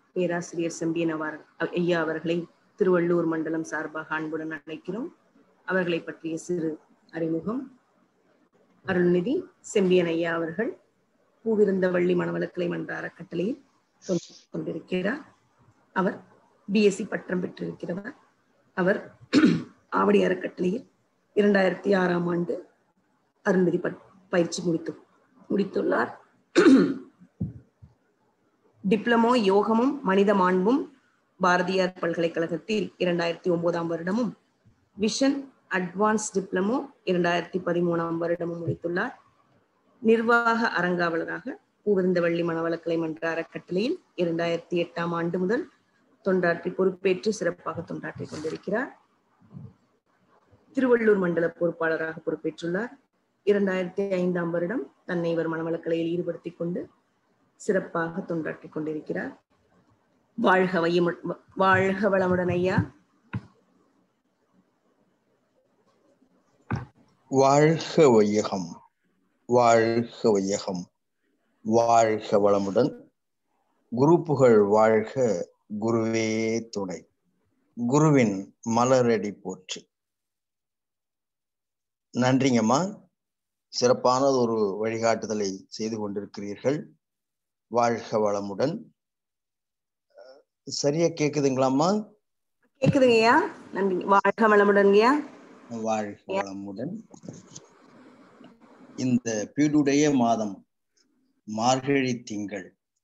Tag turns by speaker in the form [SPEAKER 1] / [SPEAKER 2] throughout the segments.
[SPEAKER 1] பேராசிரியர் செம்பியன் அவர் ஐயா அவர்களை திருவள்ளூர் மண்டலம் சார்பாக அன்புடன் அழைக்கிறோம் அவர்களை பற்றிய சிறு அறிமுகம் அருள்நிதி செம்பியன் ஐயா அவர்கள் பூவிருந்த வள்ளி மணவளக்கலை மன்ற அறக்கட்டளையில் தொண்டு கொண்டிருக்கிறார் அவர் பிஎஸ்சி பட்டம் பெற்றிருக்கிறவர் அவர் ஆவடி அறக்கட்டளையில் இரண்டாயிரத்தி ஆறாம் ஆண்டு அருள்நிதி பயிற்சி முடித்து முடித்துள்ளார் டிப்ளமோ யோகமும் மனித மாண்பும் பாரதியார் பல்கலைக்கழகத்தில் இரண்டாயிரத்தி ஒன்பதாம் வருடமும் விஷன் அட்வான்ஸ் டிப்ளமோ இரண்டாயிரத்தி பதிமூணாம் வருடமும் முடித்துள்ளார் நிர்வாக அறங்காவலராக பூவிருந்தவள்ளி மணவளக்கலை மன்ற அறக்கட்டளையில் இரண்டாயிரத்தி எட்டாம் ஆண்டு முதல் தொண்டாற்றி பொறுப்பேற்று சிறப்பாக தொண்டாற்றிக் கொண்டிருக்கிறார் திருவள்ளூர் மண்டல பொறுப்பாளராக பொறுப்பேற்றுள்ளார் இரண்டாயிரத்தி ஐந்தாம் வருடம் தன்னை இவர் மணவளக்கலையில் ஈடுபடுத்திக் கொண்டு சிறப்பாக தொண்டாற்றிக் கொண்டிருக்கிறார் வாழ்க வையமு வாழ்க வளமுடன் ஐயா
[SPEAKER 2] வாழ்க வையகம் வாழ்க வையகம் வாழ்க வளமுடன் குரு புகழ் வாழ்க குருவே துணை குருவின் மலரடி போற்று நன்றிங்கம்மா சிறப்பான ஒரு வழிகாட்டுதலை செய்து கொண்டிருக்கிறீர்கள் வாழ்க வளமுடன் சரியா கேக்குதுங்களாம்மா
[SPEAKER 1] கேக்குதுங்கய்யா நன்றி வாழ்க வளமுடன்யா
[SPEAKER 2] வாழ்க வளமுடன் இந்த பீடுடைய மாதம் மார்கழி திங்கள்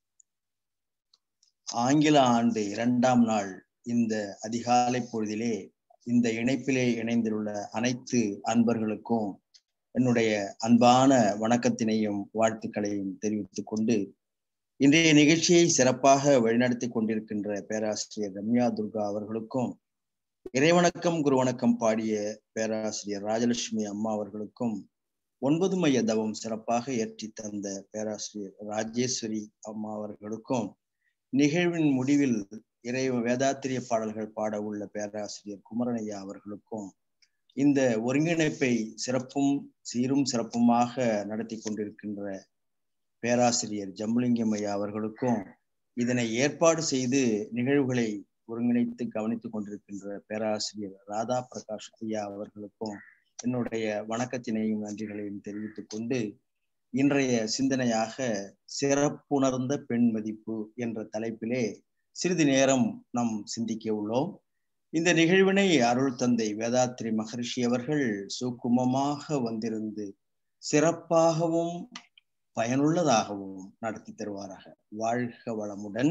[SPEAKER 2] ஆங்கில ஆண்டு இரண்டாம் நாள் இந்த அதிகாலை பொழுதிலே இந்த இணைப்பிலே இணைந்துள்ள அனைத்து அன்பர்களுக்கும் என்னுடைய அன்பான வணக்கத்தினையும் வாழ்த்துக்களையும் தெரிவித்துக் கொண்டு இன்றைய நிகழ்ச்சியை சிறப்பாக வழிநடத்தி கொண்டிருக்கின்ற பேராசிரியர் ரம்யா துர்கா அவர்களுக்கும் இறைவணக்கம் குருவணக்கம் பாடிய பேராசிரியர் ராஜலட்சுமி அம்மா அவர்களுக்கும் ஒன்பது மைய தவம் சிறப்பாக ஏற்றி தந்த பேராசிரியர் ராஜேஸ்வரி அம்மா அவர்களுக்கும் நிகழ்வின் முடிவில் இறை வேதாத்திரிய பாடல்கள் பாட உள்ள பேராசிரியர் குமரனையா அவர்களுக்கும் இந்த ஒருங்கிணைப்பை சிறப்பும் சீரும் சிறப்புமாக நடத்தி கொண்டிருக்கின்ற பேராசிரியர் ஜம்புலிங்கம் ஐயா அவர்களுக்கும் இதனை ஏற்பாடு செய்து நிகழ்வுகளை ஒருங்கிணைத்து கவனித்துக் கொண்டிருக்கின்ற பேராசிரியர் ராதா பிரகாஷ் ஐயா அவர்களுக்கும் என்னுடைய வணக்கத்தினையும் நன்றிகளையும் தெரிவித்துக் கொண்டு இன்றைய சிந்தனையாக சிறப்புணர்ந்த பெண் மதிப்பு என்ற தலைப்பிலே சிறிது நேரம் நாம் சிந்திக்க உள்ளோம் இந்த நிகழ்வினை அருள் தந்தை வேதாத்ரி மகர்ஷி அவர்கள் சுக்குமமாக வந்திருந்து சிறப்பாகவும் பயனுள்ளதாகவும் நடத்தி தருவாராக வாழ்க வளமுடன்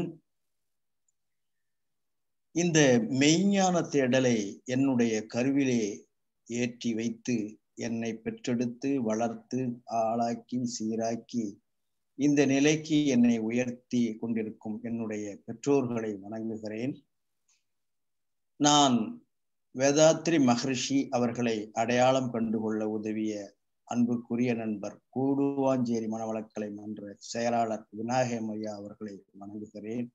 [SPEAKER 2] இந்த மெய்ஞான தேடலை என்னுடைய கருவிலே ஏற்றி வைத்து என்னை பெற்றெடுத்து வளர்த்து ஆளாக்கி சீராக்கி இந்த நிலைக்கு என்னை உயர்த்தி கொண்டிருக்கும் என்னுடைய பெற்றோர்களை வணங்குகிறேன் நான் வேதாத்ரி மகரிஷி அவர்களை அடையாளம் கண்டுகொள்ள உதவிய அன்புக்குரிய நண்பர் கூடுவாஞ்சேரி மனவளக்கலை மன்ற செயலாளர் விநாயகம் ஐயா அவர்களை வணங்குகிறேன்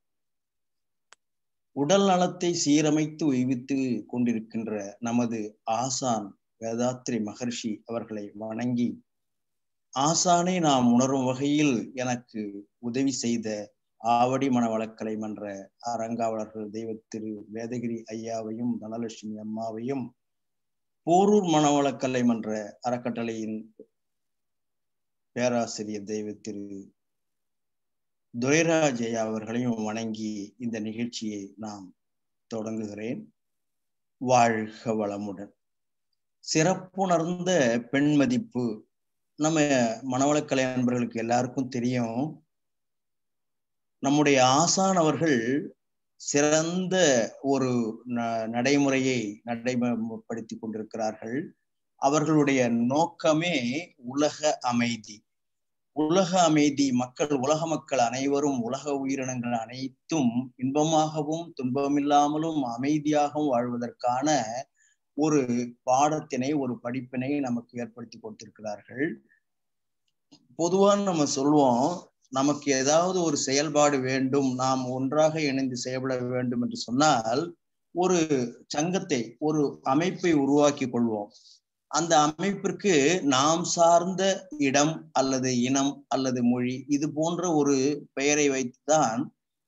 [SPEAKER 2] உடல் நலத்தை சீரமைத்து உய்வித்து கொண்டிருக்கின்ற நமது ஆசான் வேதாத்ரி மகர்ஷி அவர்களை வணங்கி ஆசானை நாம் உணரும் வகையில் எனக்கு உதவி செய்த ஆவடி மனவளக்கலை மன்ற அரங்காவலர்கள் தெய்வ திரு வேதகிரி ஐயாவையும் தனலட்சுமி அம்மாவையும் போரூர் மனவளக்கலை மன்ற அறக்கட்டளையின் பேராசிரியர் தெய்வ திரு துரைராஜ் ஐயா அவர்களையும் வணங்கி இந்த நிகழ்ச்சியை நாம் தொடங்குகிறேன் வாழ்க வளமுடன் சிறப்புணர்ந்த பெண் மதிப்பு நம்ம மனவளக்கலை நண்பர்களுக்கு எல்லாருக்கும் தெரியும் நம்முடைய ஆசான் அவர்கள் சிறந்த ஒரு நடைமுறையை நடைமுறைப்படுத்தி கொண்டிருக்கிறார்கள் அவர்களுடைய நோக்கமே உலக அமைதி உலக அமைதி மக்கள் உலக மக்கள் அனைவரும் உலக உயிரினங்கள் அனைத்தும் இன்பமாகவும் துன்பமில்லாமலும் அமைதியாகவும் வாழ்வதற்கான ஒரு பாடத்தினை ஒரு படிப்பினை நமக்கு ஏற்படுத்தி கொடுத்திருக்கிறார்கள் பொதுவா நம்ம சொல்லுவோம் நமக்கு ஏதாவது ஒரு செயல்பாடு வேண்டும் நாம் ஒன்றாக இணைந்து செயல்பட வேண்டும் என்று சொன்னால் ஒரு சங்கத்தை ஒரு அமைப்பை உருவாக்கி கொள்வோம் அந்த அமைப்பிற்கு நாம் சார்ந்த இடம் அல்லது இனம் அல்லது மொழி இது போன்ற ஒரு பெயரை வைத்துதான்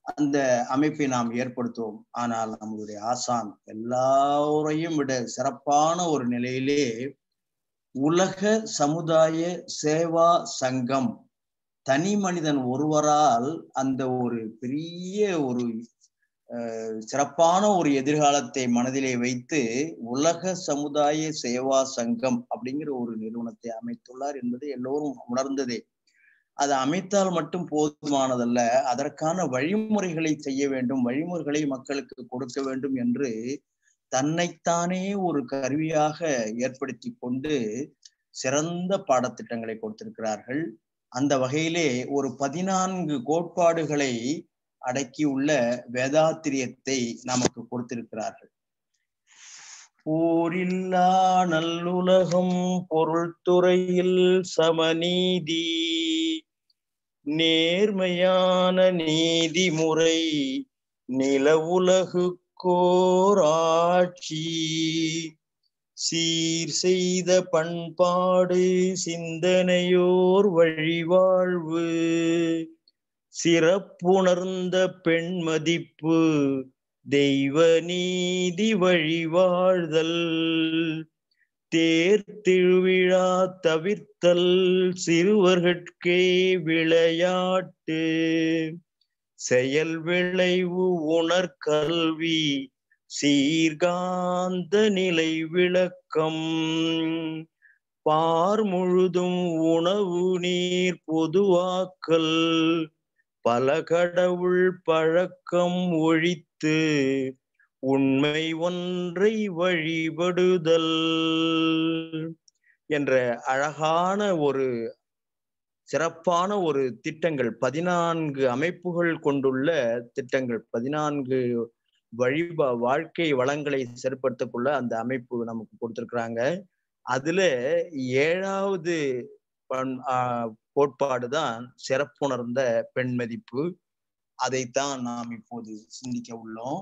[SPEAKER 2] அந்த அமைப்பை நாம் ஏற்படுத்துவோம் ஆனால் நம்மளுடைய ஆசான் எல்லாரையும் விட சிறப்பான ஒரு நிலையிலே உலக சமுதாய சேவா சங்கம் தனி மனிதன் ஒருவரால் அந்த ஒரு பெரிய ஒரு சிறப்பான ஒரு எதிர்காலத்தை மனதிலே வைத்து உலக சமுதாய சேவா சங்கம் அப்படிங்கிற ஒரு நிறுவனத்தை அமைத்துள்ளார் என்பது எல்லோரும் உணர்ந்ததே அதை அமைத்தால் மட்டும் போதுமானதல்ல அதற்கான வழிமுறைகளை செய்ய வேண்டும் வழிமுறைகளை மக்களுக்கு கொடுக்க வேண்டும் என்று தன்னைத்தானே ஒரு கருவியாக ஏற்படுத்தி கொண்டு சிறந்த பாடத்திட்டங்களை கொடுத்திருக்கிறார்கள் அந்த வகையிலே ஒரு பதினான்கு கோட்பாடுகளை அடக்கியுள்ள வேதாத்திரியத்தை நமக்கு கொடுத்திருக்கிறார்கள் போரில்லா நல்லுலகம் பொருள் துறையில் சமநீதி நேர்மையான நீதிமுறை நில உலகுக்கோராட்சி சீர் செய்த பண்பாடு சிந்தனையோர் வழிவாழ்வு சிறப்புணர்ந்த பெண் மதிப்பு தெய்வ நீதி வழிவாழ்தல் தேர் திருவிழா தவிர்த்தல் சிறுவர்கட்கே விளையாட்டு செயல் விளைவு உணர்கல்வி சீர்காந்த நிலை விளக்கம் பார் முழுதும் உணவு நீர் பொதுவாக்கல் பல கடவுள் பழக்கம் ஒழித்து உண்மை ஒன்றை வழிபடுதல் என்ற அழகான ஒரு சிறப்பான ஒரு திட்டங்கள் பதினான்கு அமைப்புகள் கொண்டுள்ள திட்டங்கள் பதினான்கு வழிபா வாழ்க்கை வளங்களை செயற்படுத்தக்குள்ள அந்த அமைப்பு நமக்கு கொடுத்திருக்கிறாங்க அதுல ஏழாவது பண் கோட்பாடு தான் சிறப்புணர்ந்த பெண் மதிப்பு அதைத்தான் நாம் இப்போது சிந்திக்க உள்ளோம்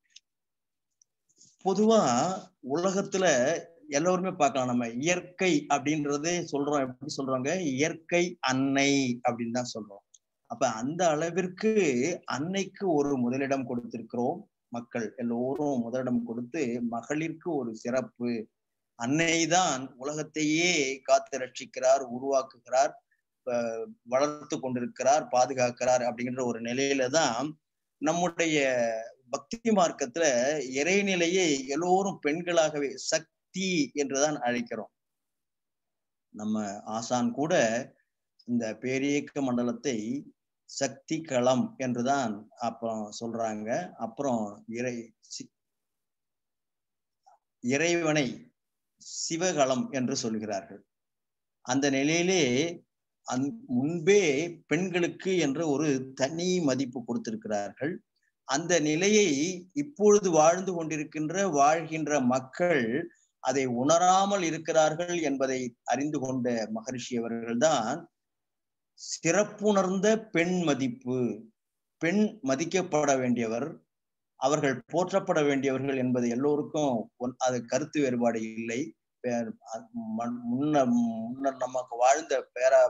[SPEAKER 2] பொதுவா உலகத்துல எல்லோருமே பார்க்கலாம் நம்ம இயற்கை அப்படின்றதே சொல்றோம் எப்படி சொல்றாங்க இயற்கை அன்னை அப்படின்னு தான் சொல்றோம் அப்ப அந்த அளவிற்கு அன்னைக்கு ஒரு முதலிடம் கொடுத்திருக்கிறோம் மக்கள் எல்லோரும் முதலிடம் கொடுத்து மகளிருக்கு ஒரு சிறப்பு அன்னை தான் உலகத்தையே காத்து ரட்சிக்கிறார் உருவாக்குகிறார் வளர்த்து கொண்டிருக்கிறார் பாதுகாக்கிறார் அப்படிங்கிற ஒரு நிலையில தான் நம்முடைய பக்தி மார்க்கத்துல இறைநிலையை எல்லோரும் பெண்களாகவே சக்தி என்றுதான் அழைக்கிறோம் நம்ம ஆசான் கூட இந்த பேரியக்க மண்டலத்தை சக்தி களம் என்றுதான் அப்புறம் சொல்றாங்க அப்புறம் இறை இறைவனை சிவகளம் என்று சொல்கிறார்கள் அந்த நிலையிலே அந் முன்பே பெண்களுக்கு என்ற ஒரு தனி மதிப்பு கொடுத்திருக்கிறார்கள் அந்த நிலையை இப்பொழுது வாழ்ந்து கொண்டிருக்கின்ற வாழ்கின்ற மக்கள் அதை உணராமல் இருக்கிறார்கள் என்பதை அறிந்து கொண்ட மகரிஷி அவர்கள்தான் சிறப்புணர்ந்த பெண் மதிப்பு பெண் மதிக்கப்பட வேண்டியவர் அவர்கள் போற்றப்பட வேண்டியவர்கள் என்பது எல்லோருக்கும் அது கருத்து வேறுபாடு இல்லை முன்னர் முன்னர் நமக்கு வாழ்ந்த பேரா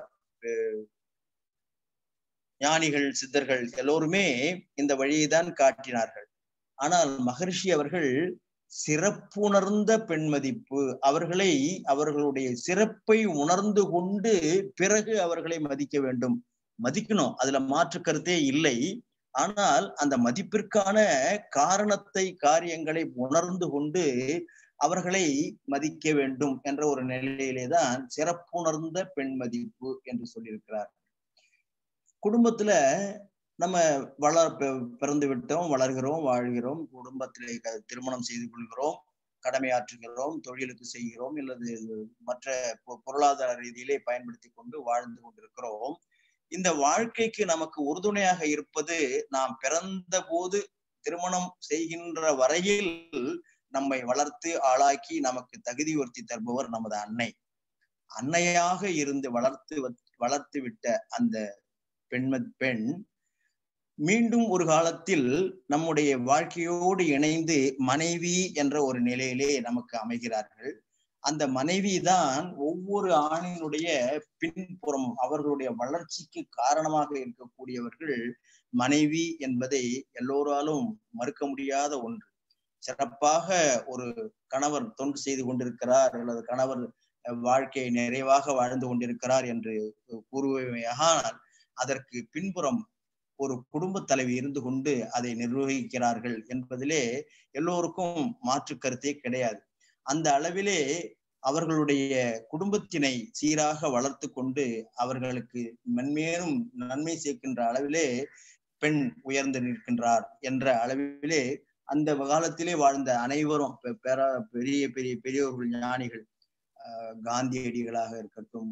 [SPEAKER 2] ஞானிகள் சித்தர்கள் எல்லோருமே இந்த வழியை தான் காட்டினார்கள் ஆனால் மகர்ஷி அவர்கள் சிறப்புணர்ந்த பெண் மதிப்பு அவர்களை அவர்களுடைய சிறப்பை உணர்ந்து கொண்டு பிறகு அவர்களை மதிக்க வேண்டும் மதிக்கணும் அதுல மாற்று கருத்தே இல்லை ஆனால் அந்த மதிப்பிற்கான காரணத்தை காரியங்களை உணர்ந்து கொண்டு அவர்களை மதிக்க வேண்டும் என்ற ஒரு நிலையிலே தான் சிறப்புணர்ந்த பெண் மதிப்பு என்று சொல்லியிருக்கிறார் குடும்பத்துல நம்ம வளர் பிறந்து விட்டோம் வளர்கிறோம் வாழ்கிறோம் குடும்பத்திலே திருமணம் செய்து கொள்கிறோம் கடமையாற்றுகிறோம் தொழிலுக்கு செய்கிறோம் அல்லது மற்ற பொருளாதார ரீதியிலே பயன்படுத்தி கொண்டு வாழ்ந்து கொண்டிருக்கிறோம் இந்த வாழ்க்கைக்கு நமக்கு உறுதுணையாக இருப்பது நாம் பிறந்த போது திருமணம் செய்கின்ற வரையில் நம்மை வளர்த்து ஆளாக்கி நமக்கு தகுதி உறுத்தி தருபவர் நமது அன்னை அன்னையாக இருந்து வளர்த்து வளர்த்து விட்ட அந்த பெண்ம பெண் மீண்டும் ஒரு காலத்தில் நம்முடைய வாழ்க்கையோடு இணைந்து மனைவி என்ற ஒரு நிலையிலே நமக்கு அமைகிறார்கள் அந்த மனைவி தான் ஒவ்வொரு ஆணினுடைய பின்புறமும் அவர்களுடைய வளர்ச்சிக்கு காரணமாக இருக்கக்கூடியவர்கள் மனைவி என்பதை எல்லோராலும் மறுக்க முடியாத ஒன்று சிறப்பாக ஒரு கணவர் தொண்டு செய்து கொண்டிருக்கிறார் அல்லது கணவர் வாழ்க்கையை நிறைவாக வாழ்ந்து கொண்டிருக்கிறார் என்று கூறுவையானால் அதற்கு பின்புறம் ஒரு குடும்ப தலைவி இருந்து கொண்டு அதை நிர்வகிக்கிறார்கள் என்பதிலே எல்லோருக்கும் மாற்று கருத்தே கிடையாது அந்த அளவிலே அவர்களுடைய குடும்பத்தினை சீராக வளர்த்து கொண்டு அவர்களுக்கு மென்மேலும் நன்மை சேர்க்கின்ற அளவிலே பெண் உயர்ந்து நிற்கின்றார் என்ற அளவிலே அந்த காலத்திலே வாழ்ந்த அனைவரும் பெற பெரிய பெரிய பெரியவர்கள் ஞானிகள் காந்தியடிகளாக இருக்கட்டும்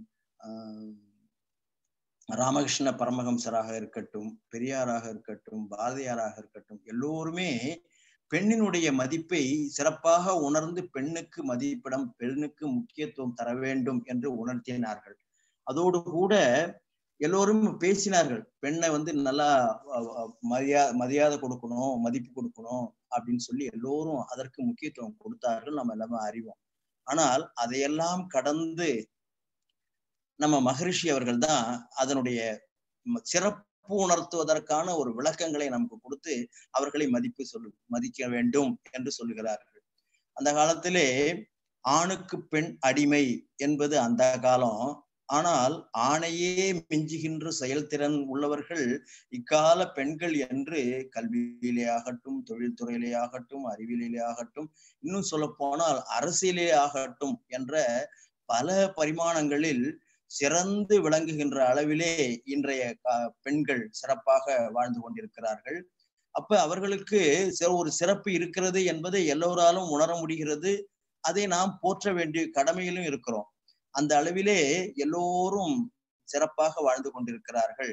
[SPEAKER 2] ராமகிருஷ்ண பரமஹம்சராக இருக்கட்டும் பெரியாராக இருக்கட்டும் பாரதியாராக இருக்கட்டும் எல்லோருமே பெண்ணினுடைய மதிப்பை சிறப்பாக உணர்ந்து பெண்ணுக்கு மதிப்பிடம் பெண்ணுக்கு முக்கியத்துவம் தர வேண்டும் என்று உணர்த்தினார்கள் அதோடு கூட எல்லோரும் பேசினார்கள் பெண்ணை வந்து நல்லா மரியா மரியாதை கொடுக்கணும் மதிப்பு கொடுக்கணும் அப்படின்னு சொல்லி எல்லோரும் அதற்கு முக்கியத்துவம் கொடுத்தார்கள் நம்ம எல்லாமே அறிவோம் ஆனால் அதையெல்லாம் கடந்து நம்ம மகரிஷி அவர்கள் தான் அதனுடைய சிறப்பு உணர்த்துவதற்கான ஒரு விளக்கங்களை நமக்கு கொடுத்து அவர்களை மதிப்பு சொல்லு மதிக்க வேண்டும் என்று சொல்லுகிறார்கள் அந்த காலத்திலே ஆணுக்கு பெண் அடிமை என்பது அந்த காலம் ஆனால் ஆணையே மிஞ்சுகின்ற செயல்திறன் உள்ளவர்கள் இக்கால பெண்கள் என்று கல்வியிலே ஆகட்டும் தொழில்துறையிலே ஆகட்டும் அறிவியலிலே ஆகட்டும் இன்னும் சொல்ல போனால் அரசியலே ஆகட்டும் என்ற பல பரிமாணங்களில் சிறந்து விளங்குகின்ற அளவிலே இன்றைய பெண்கள் சிறப்பாக வாழ்ந்து கொண்டிருக்கிறார்கள் அப்ப அவர்களுக்கு ஒரு சிறப்பு இருக்கிறது என்பதை எல்லோராலும் உணர முடிகிறது அதை நாம் போற்ற வேண்டிய கடமையிலும் இருக்கிறோம் அந்த அளவிலே எல்லோரும் சிறப்பாக வாழ்ந்து கொண்டிருக்கிறார்கள்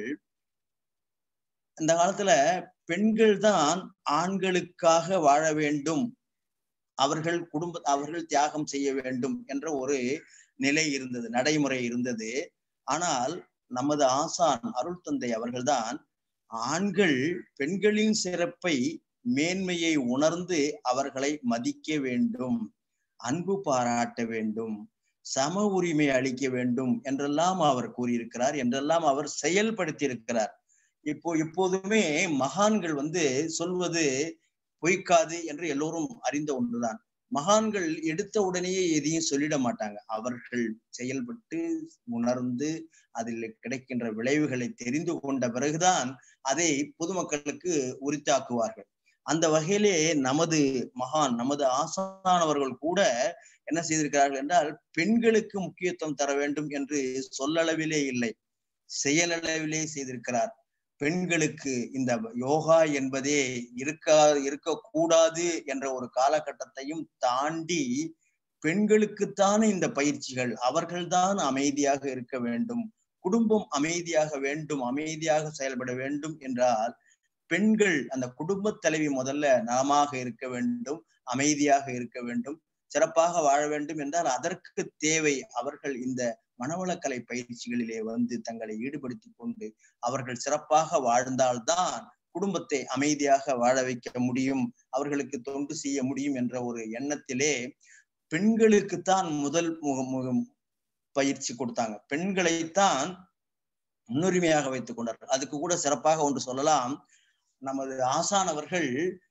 [SPEAKER 2] இந்த காலத்துல பெண்கள் தான் ஆண்களுக்காக வாழ வேண்டும் அவர்கள் குடும்ப அவர்கள் தியாகம் செய்ய வேண்டும் என்ற ஒரு நிலை இருந்தது நடைமுறை இருந்தது ஆனால் நமது ஆசான் அருள் தந்தை அவர்கள்தான் ஆண்கள் பெண்களின் சிறப்பை மேன்மையை உணர்ந்து அவர்களை மதிக்க வேண்டும் அன்பு பாராட்ட வேண்டும் சம உரிமை அளிக்க வேண்டும் என்றெல்லாம் அவர் கூறியிருக்கிறார் என்றெல்லாம் அவர் செயல்படுத்தி இருக்கிறார் இப்போ இப்போதுமே மகான்கள் வந்து சொல்வது பொய்க்காது என்று எல்லோரும் அறிந்த ஒன்றுதான் மகான்கள் எடுத்த உடனேயே எதையும் சொல்லிட மாட்டாங்க அவர்கள் செயல்பட்டு உணர்ந்து அதில் கிடைக்கின்ற விளைவுகளை தெரிந்து கொண்ட பிறகுதான் அதை பொதுமக்களுக்கு உரித்தாக்குவார்கள் அந்த வகையிலே நமது மகான் நமது ஆசானவர்கள் கூட என்ன செய்திருக்கிறார்கள் என்றால் பெண்களுக்கு முக்கியத்துவம் தர வேண்டும் என்று சொல்லளவிலே இல்லை செயலளவிலே செய்திருக்கிறார் பெண்களுக்கு இந்த யோகா என்பதே இருக்கா இருக்கக்கூடாது என்ற ஒரு காலகட்டத்தையும் தாண்டி பெண்களுக்குத்தானே இந்த பயிற்சிகள் அவர்கள்தான் அமைதியாக இருக்க வேண்டும் குடும்பம் அமைதியாக வேண்டும் அமைதியாக செயல்பட வேண்டும் என்றால் பெண்கள் அந்த குடும்ப தலைவி முதல்ல நலமாக இருக்க வேண்டும் அமைதியாக இருக்க வேண்டும் சிறப்பாக வாழ வேண்டும் என்றால் அதற்கு தேவை அவர்கள் இந்த மனவளக்கலை பயிற்சிகளிலே வந்து தங்களை ஈடுபடுத்தி கொண்டு அவர்கள் சிறப்பாக வாழ்ந்தால்தான் குடும்பத்தை அமைதியாக வாழ வைக்க முடியும் அவர்களுக்கு தொண்டு செய்ய முடியும் என்ற ஒரு எண்ணத்திலே பெண்களுக்குத்தான் முதல் முகம் பயிற்சி கொடுத்தாங்க பெண்களைத்தான் முன்னுரிமையாக வைத்துக் கொண்டார்கள் அதுக்கு கூட சிறப்பாக ஒன்று சொல்லலாம் நமது ஆசானவர்கள்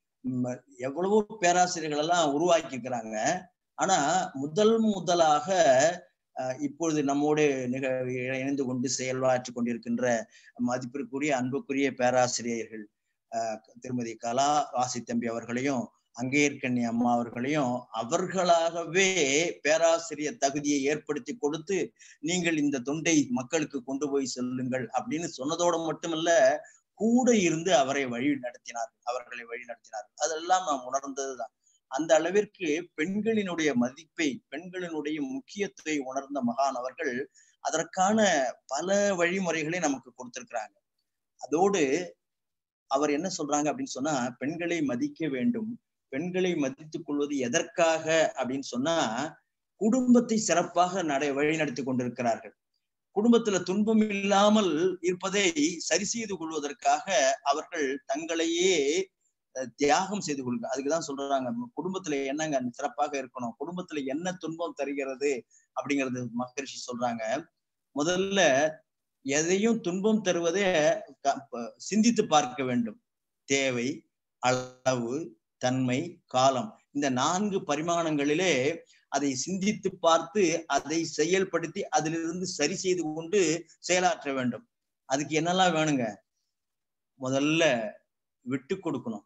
[SPEAKER 2] எவ்வளவோ பேராசிரியர்கள் எல்லாம் உருவாக்கி இருக்கிறாங்க ஆனா முதல் முதலாக இப்பொழுது நம்மோடு நிக இணைந்து கொண்டு செயல்பாற்றி கொண்டிருக்கின்ற மதிப்பிற்குரிய அன்புக்குரிய பேராசிரியர்கள் திருமதி கலா வாசித்தம்பி அவர்களையும் அங்கேற்கண்ணி அம்மா அவர்களையும் அவர்களாகவே பேராசிரியர் தகுதியை ஏற்படுத்தி கொடுத்து நீங்கள் இந்த தொண்டை மக்களுக்கு கொண்டு போய் செல்லுங்கள் அப்படின்னு சொன்னதோடு மட்டுமல்ல கூட இருந்து அவரை வழி நடத்தினார் அவர்களை வழி நடத்தினார் அதெல்லாம் நாம் உணர்ந்ததுதான் அந்த அளவிற்கு பெண்களினுடைய மதிப்பை பெண்களினுடைய முக்கியத்துவத்தை உணர்ந்த மகான் அவர்கள் அதற்கான பல வழிமுறைகளை நமக்கு கொடுத்திருக்கிறாங்க அதோடு அவர் என்ன சொல்றாங்க அப்படின்னு சொன்னா பெண்களை மதிக்க வேண்டும் பெண்களை மதித்துக் கொள்வது எதற்காக அப்படின்னு சொன்னா குடும்பத்தை சிறப்பாக நடை வழி நடத்தி கொண்டிருக்கிறார்கள் குடும்பத்துல துன்பம் இல்லாமல் இருப்பதை சரி செய்து கொள்வதற்காக அவர்கள் தங்களையே அஹ், தியாகம் செய்து கொள்ளுங்க அதுக்குதான் சொல்றாங்க குடும்பத்துல என்னங்க சிறப்பாக இருக்கணும் குடும்பத்துல என்ன துன்பம் தருகிறது அப்படிங்கறது மகரிஷி சொல்றாங்க முதல்ல எதையும் துன்பம் தருவதே க- ப- சிந்தித்து பார்க்க வேண்டும் தேவை அளவு தன்மை காலம் இந்த நான்கு பரிமாணங்களிலே அதை சிந்தித்து பார்த்து அதை செயல்படுத்தி அதிலிருந்து சரி செய்து கொண்டு செயலாற்ற வேண்டும் அதுக்கு என்னெல்லாம் வேணுங்க முதல்ல விட்டு கொடுக்கணும்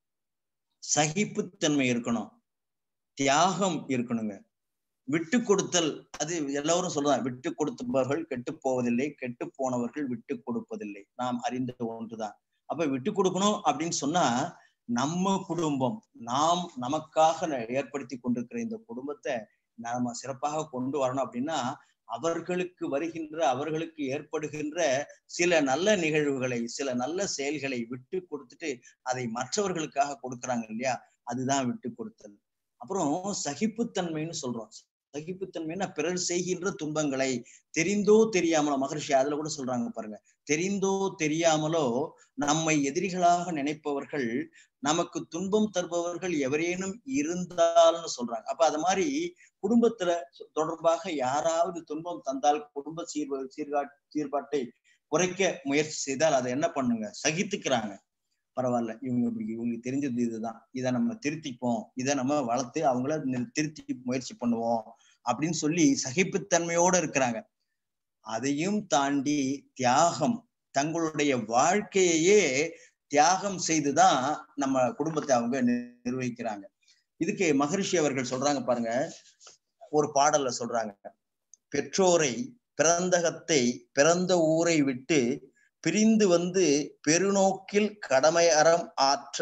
[SPEAKER 2] சகிப்புத்தன்மை இருக்கணும் தியாகம் இருக்கணுங்க விட்டு கொடுத்தல் அது எல்லாரும் சொல்றாங்க விட்டு கொடுத்தவர்கள் கெட்டு போவதில்லை கெட்டு போனவர்கள் விட்டு கொடுப்பதில்லை நாம் அறிந்த ஒன்றுதான் அப்ப விட்டு கொடுக்கணும் அப்படின்னு சொன்னா நம்ம குடும்பம் நாம் நமக்காக ந- ஏற்படுத்தி கொண்டிருக்கிற இந்த குடும்பத்தை நாம சிறப்பாக கொண்டு வரணும் அப்படின்னா அவர்களுக்கு வருகின்ற அவர்களுக்கு ஏற்படுகின்ற சில நல்ல நிகழ்வுகளை சில நல்ல செயல்களை விட்டு கொடுத்துட்டு அதை மற்றவர்களுக்காக கொடுக்கறாங்க இல்லையா அதுதான் விட்டு கொடுத்தல் அப்புறம் சகிப்புத்தன்மைன்னு சொல்றோம் சகிப்புத்தன்மைன்னா பிறர் செய்கின்ற துன்பங்களை தெரிந்தோ தெரியாமலோ மகர்ஷி அதுல கூட சொல்றாங்க பாருங்க தெரிந்தோ தெரியாமலோ நம்மை எதிரிகளாக நினைப்பவர்கள் நமக்கு துன்பம் தருபவர்கள் எவரேனும் இருந்தால்னு சொல்றாங்க அப்ப அது மாதிரி குடும்பத்துல தொடர்பாக யாராவது துன்பம் தந்தால் குடும்ப சீர்ப சீர்கா சீர்பாட்டை குறைக்க முயற்சி செய்தால் அதை என்ன பண்ணுங்க சகித்துக்கிறாங்க பரவாயில்ல இவங்க இப்படி இவங்களுக்கு தெரிஞ்சது இதுதான் இதை நம்ம திருத்திப்போம் இதை நம்ம வளர்த்து அவங்கள நி- திருத்தி முயற்சி பண்ணுவோம் அப்படின்னு சொல்லி சகிப்புத்தன்மையோட இருக்கிறாங்க அதையும் தாண்டி தியாகம் தங்களுடைய வாழ்க்கையையே தியாகம் செய்துதான் நம்ம குடும்பத்தை அவங்க நிர்வகிக்கிறாங்க இதுக்கு மகரிஷி அவர்கள் சொல்றாங்க பாருங்க ஒரு பாடல்ல சொல்றாங்க பெற்றோரை பிறந்தகத்தை பிறந்த ஊரை விட்டு பிரிந்து வந்து பெருநோக்கில் கடமை அறம் ஆற்ற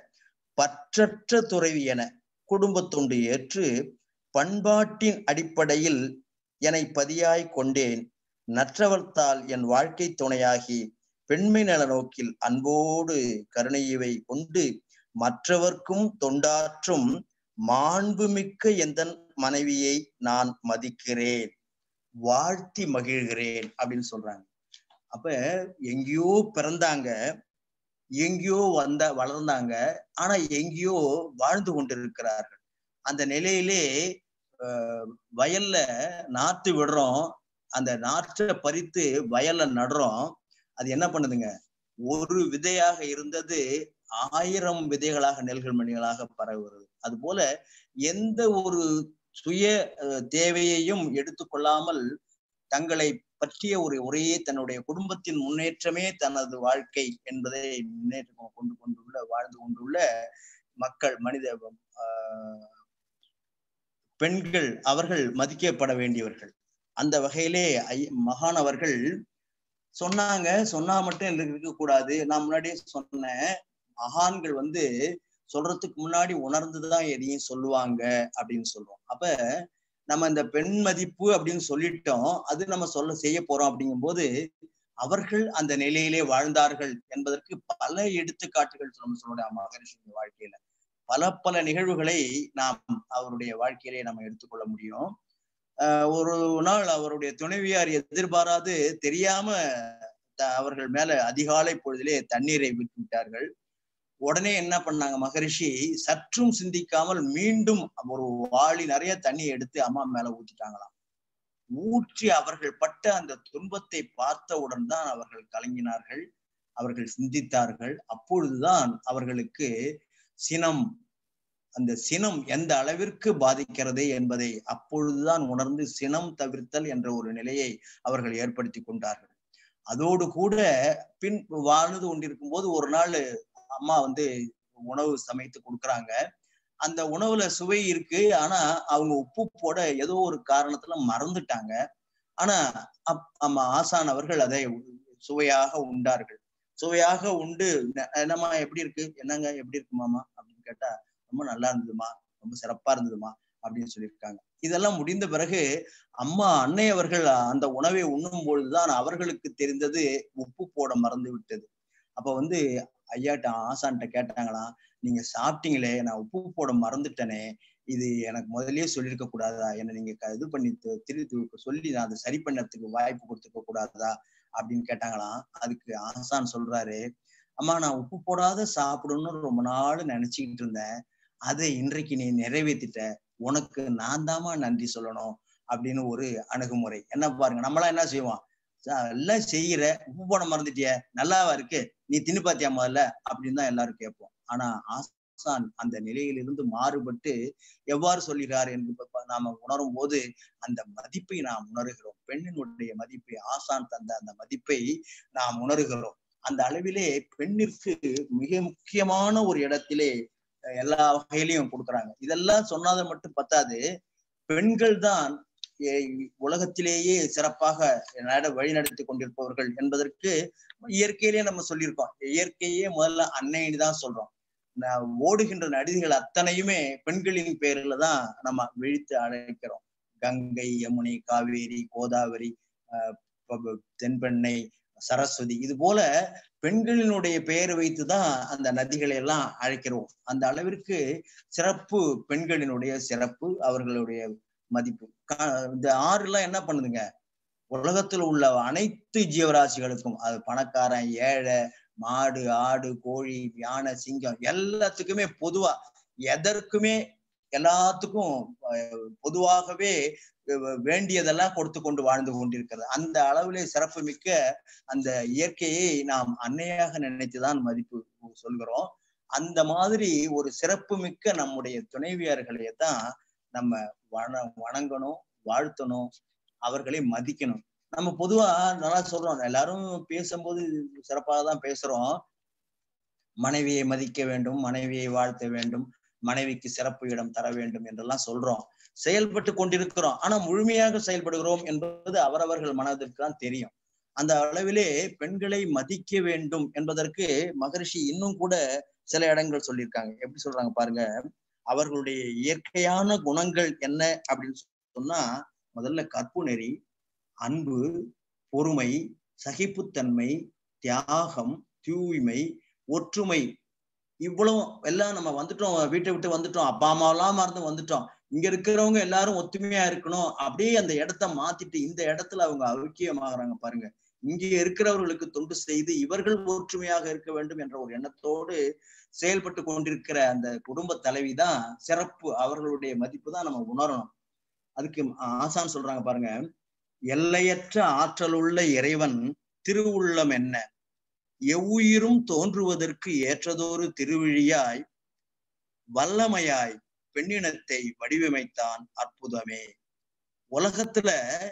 [SPEAKER 2] பற்றற்ற துறவி என குடும்பத்தொண்டு ஏற்று பண்பாட்டின் அடிப்படையில் என்னை பதியாய் கொண்டேன் நற்றவர்த்தால் என் வாழ்க்கை துணையாகி பெண்மை நல நோக்கில் அன்போடு கருணையவை கொண்டு மற்றவர்க்கும் தொண்டாற்றும் மாண்புமிக்க எந்தன் மனைவியை நான் மதிக்கிறேன் வாழ்த்தி மகிழ்கிறேன் அப்படின்னு சொல்றாங்க அப்ப எங்கேயோ பிறந்தாங்க எங்கேயோ வந்த வளர்ந்தாங்க ஆனா எங்கேயோ வாழ்ந்து கொண்டிருக்கிறார்கள் அந்த நிலையிலே அஹ், வயல்ல நாத்து விடுறோம் அந்த நாற்றை பறித்து வயல்ல நடுறோம் அது என்ன பண்ணுதுங்க ஒரு விதையாக இருந்தது ஆயிரம் விதைகளாக நெல்கள் மணிகளாக பரவுகிறது அது போல எந்த ஒரு சுய அஹ், தேவையையும் எடுத்துக்கொள்ளாமல் தங்களை பற்றிய ஒரு ஒரே தன்னுடைய குடும்பத்தின் முன்னேற்றமே தனது வாழ்க்கை என்பதை முன்னேற்றம் கொண்டு கொண்டுள்ள வாழ்ந்து கொண்டுள்ள மக்கள் மனித ஆஹ், பெண்கள் அவர்கள் மதிக்கப்பட வேண்டியவர்கள் அந்த வகையிலே ஐ மகான் அவர்கள் சொன்னாங்க சொன்னா மட்டும் இருக்க கூடாது நான் முன்னாடியே சொன்னேன் மகான்கள் வந்து சொல்றதுக்கு முன்னாடி உணர்ந்துதான் எதையும் சொல்லுவாங்க அப்படின்னு சொல்றோம் அப்ப நம்ம இந்த பெண் மதிப்பு அப்படின்னு சொல்லிட்டோம் அது நம்ம சொல்ல செய்ய போறோம் அப்படிங்கும்போது அவர்கள் அந்த நிலையிலே வாழ்ந்தார்கள் என்பதற்கு பல எடுத்துக்காட்டுகள் நம்ம சொல்லணும் மகரிஷியின் வாழ்க்கையில பல பல நிகழ்வுகளை நாம் அவருடைய வாழ்க்கையிலே நம்ம எடுத்துக்கொள்ள முடியும் ஆஹ் ஒரு நாள் அவருடைய துணைவியார் எதிர்பாராது தெரியாம த- அவர்கள் மேல அதிகாலை பொழுதிலே தண்ணீரை விட்டு விட்டார்கள் உடனே என்ன பண்ணாங்க மகரிஷி சற்றும் சிந்திக்காமல் மீண்டும் ஒரு வாளி நிறைய தண்ணி எடுத்து அம்மா மேல ஊத்திட்டாங்களாம் ஊற்றி அவர்கள் பட்ட அந்த துன்பத்தை பார்த்தவுடன் தான் அவர்கள் கலங்கினார்கள் அவர்கள் சிந்தித்தார்கள் அப்பொழுதுதான் அவர்களுக்கு சினம் அந்த சினம் எந்த அளவிற்கு பாதிக்கிறது என்பதை அப்பொழுதுதான் உணர்ந்து சினம் தவிர்த்தல் என்ற ஒரு நிலையை அவர்கள் ஏற்படுத்தி கொண்டார்கள் அதோடு கூட பின் வாழ்ந்து கொண்டிருக்கும் போது ஒரு நாள் அம்மா வந்து உணவு சமைத்து கொடுக்குறாங்க அந்த உணவுல சுவை இருக்கு ஆனா அவங்க உப்பு போட ஏதோ ஒரு காரணத்துல மறந்துட்டாங்க ஆனா அப் நம்ம ஆசான் அவர்கள் அதை சுவையாக உண்டார்கள் சுவையாக உண்டு "ந- என்னம்மா எப்படி இருக்கு என்னங்க எப்படி இருக்கு மாமா அப்படின்னு கேட்டா ரொம்ப நல்லா இருந்ததுமா ரொம்ப சிறப்பா இருந்ததுமா அப்படின்னு சொல்லியிருக்காங்க இதெல்லாம் முடிந்த பிறகு அம்மா அன்னை அவர்கள் அந்த உணவை உண்ணும் பொழுதுதான் அவர்களுக்கு தெரிந்தது உப்பு போட மறந்து விட்டது அப்ப வந்து ஐயாட்ட ஆசான்ட்ட கேட்டாங்களாம் நீங்க சாப்பிட்டீங்களே நான் உப்பு போட மறந்துட்டேனே இது எனக்கு முதல்லயே சொல்லியிருக்க கூடாதா என்ன நீங்க க- இது பண்ணி தி- திருத்தி சொல்லி நான் அதை சரி பண்ணறதுக்கு வாய்ப்பு கொடுத்துருக்க கூடாதா அப்படின்னு கேட்டாங்களாம் அதுக்கு ஆசான் சொல்றாரு அம்மா நான் உப்பு போடாத சாப்பிடணும்னு ரொம்ப நாள் நினைச்சுக்கிட்டு இருந்தேன் அதை இன்றைக்கு நீ நிறைவேற்றிட்ட உனக்கு நான் தாமா நன்றி சொல்லணும் அப்படின்னு ஒரு அணுகுமுறை என்ன பாருங்க நம்மளாம் என்ன செய்வோம் எல்லாம் செய்யற உப்பு போட மறந்துட்டிய நல்லாவா இருக்கு நீ தின்னு பாத்தியா முதல்ல அப்படின்னு தான் எல்லாரும் கேட்போம் ஆனா ஆசான் அந்த நிலையிலிருந்து மாறுபட்டு எவ்வாறு சொல்கிறார் என்று நாம உணரும் போது அந்த மதிப்பை நாம் உணர்கிறோம் பெண்ணினுடைய மதிப்பை ஆசான் தந்த அந்த மதிப்பை நாம் உணர்கிறோம் அந்த அளவிலே பெண்ணிற்கு மிக முக்கியமான ஒரு இடத்திலே எல்லா வகையிலையும் கொடுக்குறாங்க இதெல்லாம் சொன்னாத மட்டும் பத்தாது பெண்கள் தான் உலகத்திலேயே சிறப்பாக நட வழிநடத்தி கொண்டிருப்பவர்கள் என்பதற்கு இயற்கையிலேயே நம்ம சொல்லியிருக்கோம் இயற்கையே முதல்ல அன்னைன்னு தான் சொல்றோம் ஓடுகின்ற நதிகள் அத்தனையுமே பெண்களின் பேர்ல தான் நம்ம விழித்து அழைக்கிறோம் கங்கை யமுனை காவேரி கோதாவரி தென்பெண்ணை சரஸ்வதி இது போல பெண்களினுடைய பெயர் வைத்துதான் அந்த நதிகளை எல்லாம் அழைக்கிறோம் அந்த அளவிற்கு சிறப்பு பெண்களினுடைய சிறப்பு அவர்களுடைய மதிப்பு இந்த ஆறு எல்லாம் என்ன பண்ணுதுங்க உலகத்துல உள்ள அனைத்து ஜீவராசிகளுக்கும் அது பணக்காரன் ஏழை மாடு ஆடு கோழி யானை சிங்கம் எல்லாத்துக்குமே பொதுவா எதற்குமே எல்லாத்துக்கும் பொதுவாகவே வேண்டியதெல்லாம் கொடுத்து கொண்டு வாழ்ந்து கொண்டிருக்கிறது அந்த அளவிலே சிறப்பு மிக்க அந்த இயற்கையை நாம் அன்னையாக நினைத்துதான் மதிப்பு சொல்கிறோம் அந்த மாதிரி ஒரு சிறப்பு மிக்க நம்முடைய துணைவியர்களையே தான் நம்ம வண வணங்கணும் வாழ்த்தணும் அவர்களை மதிக்கணும் நம்ம பொதுவா நல்லா சொல்றோம் எல்லாரும் பேசும்போது சிறப்பாக தான் பேசுறோம் மனைவியை மதிக்க வேண்டும் மனைவியை வாழ்த்த வேண்டும் மனைவிக்கு சிறப்பு இடம் தர வேண்டும் என்றெல்லாம் சொல்றோம் செயல்பட்டு கொண்டிருக்கிறோம் ஆனா முழுமையாக செயல்படுகிறோம் என்பது அவரவர்கள் மனதிற்கு தான் தெரியும் அந்த அளவிலே பெண்களை மதிக்க வேண்டும் என்பதற்கு மகரிஷி இன்னும் கூட சில இடங்கள் சொல்லியிருக்காங்க எப்படி சொல்றாங்க பாருங்க அவர்களுடைய இயற்கையான குணங்கள் என்ன அப்படின்னு சொன்னா முதல்ல கற்பு நெறி அன்பு பொறுமை சகிப்புத்தன்மை தியாகம் தூய்மை ஒற்றுமை இவ்வளவு எல்லாம் நம்ம வந்துட்டோம் வீட்டை விட்டு வந்துட்டோம் அப்பா அம்மாவெல்லாம் மறந்து வந்துட்டோம் இங்க இருக்கிறவங்க எல்லாரும் ஒத்துமையா இருக்கணும் அப்படியே அந்த இடத்த மாத்திட்டு இந்த இடத்துல அவங்க ஐக்கியமாகறாங்க பாருங்க இங்க இருக்கிறவர்களுக்கு தொண்டு செய்து இவர்கள் ஒற்றுமையாக இருக்க வேண்டும் என்ற ஒரு எண்ணத்தோடு செயல்பட்டு கொண்டிருக்கிற அந்த குடும்ப தலைவி தான் சிறப்பு அவர்களுடைய மதிப்பு தான் நம்ம உணரணும் அதுக்கு ஆசான் சொல்றாங்க பாருங்க எல்லையற்ற ஆற்றலுள்ள இறைவன் திருவுள்ளம் என்ன எவ்வுயிரும் தோன்றுவதற்கு ஏற்றதொரு திருவிழியாய் வல்லமையாய் பெண்ணினத்தை வடிவமைத்தான் அற்புதமே உலகத்துல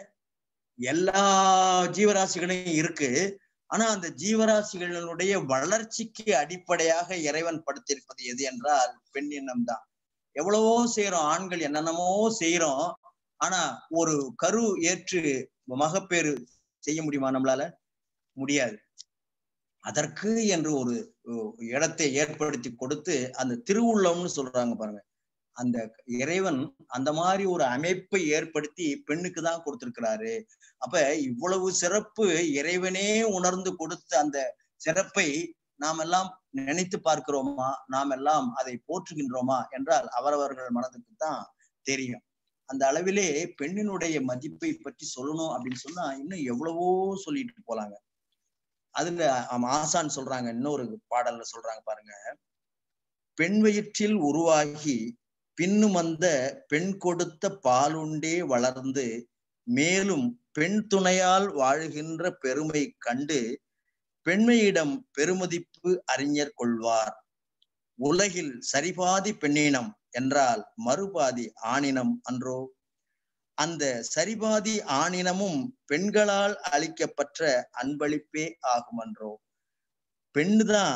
[SPEAKER 2] எல்லா ஜீவராசிகளையும் இருக்கு ஆனா அந்த ஜீவராசிகளினுடைய வளர்ச்சிக்கு அடிப்படையாக இறைவன் படுத்திருப்பது எது என்றால் பெண்ணினம் தான் எவ்வளவோ செய்யறோம் ஆண்கள் என்னென்னமோ செய்யறோம் ஆனா ஒரு கரு ஏற்று மகப்பேறு செய்ய முடியுமா நம்மளால முடியாது அதற்கு என்று ஒரு இடத்தை ஏற்படுத்தி கொடுத்து அந்த திருவுள்ளம்னு சொல்றாங்க பாருங்க அந்த இறைவன் அந்த மாதிரி ஒரு அமைப்பை ஏற்படுத்தி பெண்ணுக்கு தான் கொடுத்திருக்கிறாரு அப்ப இவ்வளவு சிறப்பு இறைவனே உணர்ந்து கொடுத்த அந்த சிறப்பை நாம் எல்லாம் நினைத்து பார்க்கிறோமா நாம் எல்லாம் அதை போற்றுகின்றோமா என்றால் அவரவர்கள் மனதுக்கு தான் தெரியும் அந்த அளவிலே பெண்ணினுடைய மதிப்பை பற்றி சொல்லணும் அப்படின்னு சொன்னா இன்னும் எவ்வளவோ சொல்லிட்டு போலாங்க அதுல ஆசான் சொல்றாங்க இன்னொரு பாடல்ல சொல்றாங்க பாருங்க பெண் வயிற்றில் உருவாகி பின்னும் வந்த பெண் கொடுத்த பாலுண்டே வளர்ந்து மேலும் பெண் துணையால் வாழுகின்ற பெருமை கண்டு பெண்மையிடம் பெருமதிப்பு அறிஞர் கொள்வார் உலகில் சரிபாதி பெண்ணினம் என்றால் மறுபாதி ஆணினம் அன்றோ அந்த சரிபாதி ஆணினமும் பெண்களால் அளிக்கப்பட்ட அன்பளிப்பே ஆகுமன்றோ பெண்ணு தான்